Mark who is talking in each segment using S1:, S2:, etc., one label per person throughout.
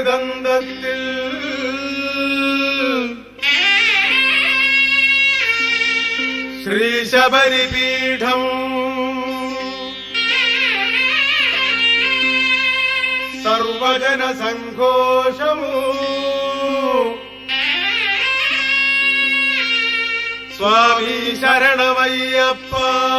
S1: മൃദന്തത്തിൽ ശ്രീശബരിപീഠം സർവജന സഘോഷമു സ്വാമി ശരണമയ്യപ്പ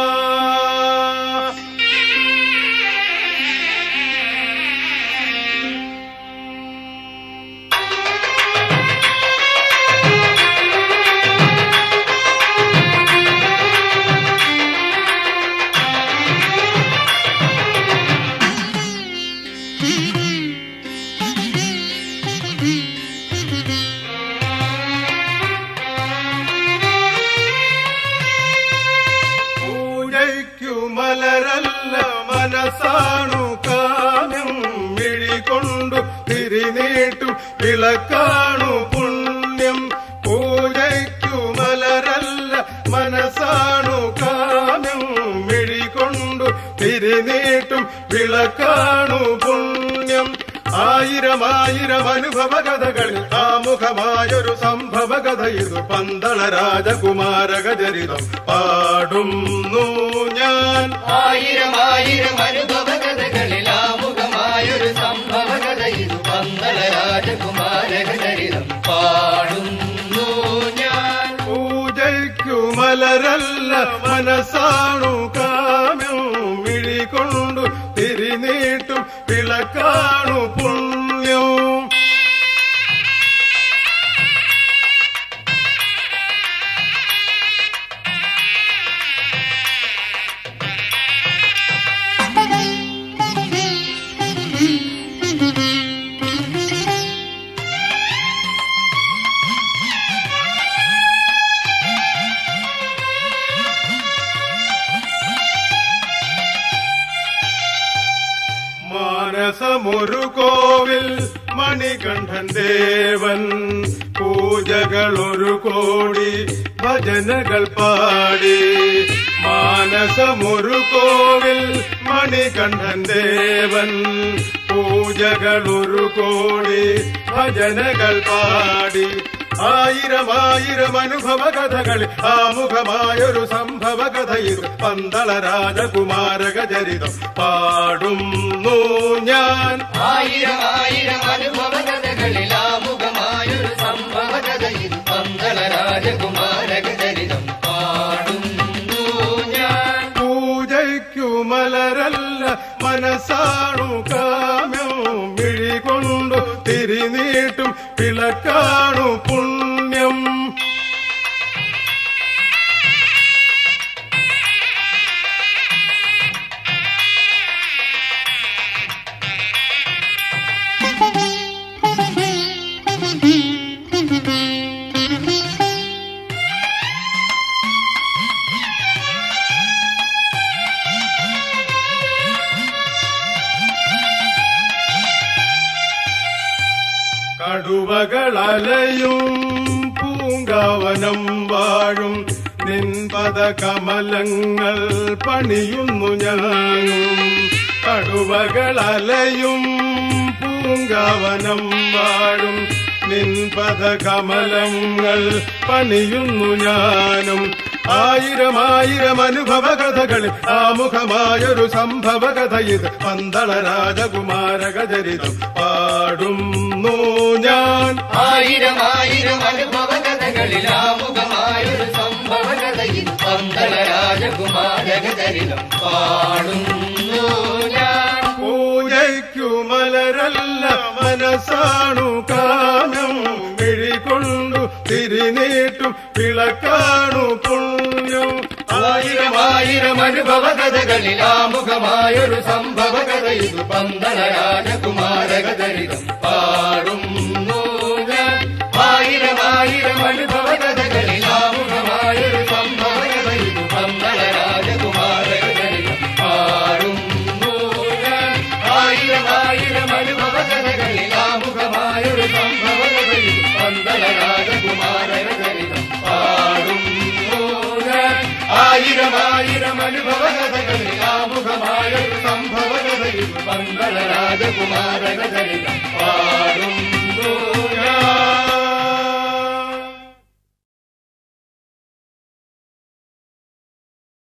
S1: പൂജയ്ക്കു മലരല്ല മനസ്സാണു കാമ്യം മിഴികൊണ്ടു തിരിനീട്ടു വിളക്കാണു പുണ്യം പൂജയ്ക്കു മലരല്ല മനസ്സാണു കാമ്യം മിഴികൊണ്ടു തിരിനീട്ടും വിളക്കാണു പുണ്യം ആയിരം ആയിരം അനുഭവ കഥകളിൽ ആമുഖമായൊരു സംഭവ കഥ ഇത് പന്തള രാജകുമാരകചരിതം പാടുന്നു ഞാൻ
S2: ആയിരം ആയിരം അനുഭവ കഥകളിൽ ആമുഖമായൊരു സംഭവ കഥ ഇത് പന്തള രാജകുമാരചരിതം പാടുന്നു ഞാൻ
S1: പൂജയ്ക്കു മലരല്ല മനസ്സാണു കാമ്യം മിഴികൊണ്ടു തിരിനീട്ടും വിളക്കാണു പുണ്യം മാനസമൊരു കോവിൽ മണികണ്ഠൻ ദേവൻ പൂജകളൊരു കോടി ഭജനകൾ പാടി മാനസമൊരു കോവിൽ മണികണ്ഠൻ ദേവൻ പൂജകളൊരു കോടി ഭജനകൾ പാടി ആയിരം ആയിരം അനുഭവ കഥകളിൽ ആമുഖമായൊരു സംഭവ കഥ ഇത് പന്തള രാജകുമാരകചരിതം പാടുന്നു ഞാൻ
S2: ആയിരം ആയിരം അനുഭവ കഥകളിൽ ആമുഖമായൊരു സംഭവ കഥ ഇത് പന്തള രാജകുമാരചരിതം പാടുന്നു ഞാൻ
S1: പൂജയ്ക്കു മലരല്ല മനസ്സാണു കാമ്യം മിഴികൊണ്ടു തിരിനീട്ടും വിളക്കാണു പുണ്യം കടുവകളലയും പൂങ്കാവനം വാഴും നിൻപദ കമലങ്ങൾ പണിയുന്നു ഞാനും കടുവകളലയും പൂങ്കാവനം വാഴും നിൻപദ കമലങ്ങൾ പണിയുന്നു ഞാനും ആയിരം ആയിരം അനുഭവ കഥകളിൽ ആമുഖമായൊരു സംഭവ കഥ ഇത് പന്തള രാജകുമാരകചരിതം പാടുന്നു ഞാൻ
S2: ആയിരം ആയിരം അനുഭവ കഥകളിൽ ആമുഖമായൊരു സംഭവ കഥ ഇത് പന്തള രാജകുമാരചരിതം പാടുന്നു ഞാൻ
S1: പൂജയ്ക്കു മലരല്ല മനസ്സാണു കാമ്യം വിഴികൊണ്ടു തിരിനീട്ടും വിളക്കാണു പുണ്യം
S2: ആയിരം ആയിരം അനുഭവ കഥകളിൽ ആമുഖമായൊരു സംഭവ കഥ ഇത് പന്തള രാജകുമാരചരിതം പാടുന്നു ഞാൻ ആയിരം ആയിരം അനുഭവ കഥകളിൽ ആമുഖമായൊരു സംഭവ കഥ ഇത് പന്തള രാജകുമാരചരിതം പാടുന്നു ഞാൻ ആയിരം ആയിരം അനുഭവ കഥകളിൽ ആമുഖമായൊരു സംഭവ കഥ ഇത് പന്തള രാജകുമാരചരിതം പാടുന്നു ഞാൻ ആയിരം ആയിരം അനുഭവ കഥകളിൽ ആമുഖമായൊരു സംഭവ കഥയിൽ പന്തള രാജകുമാരകഥ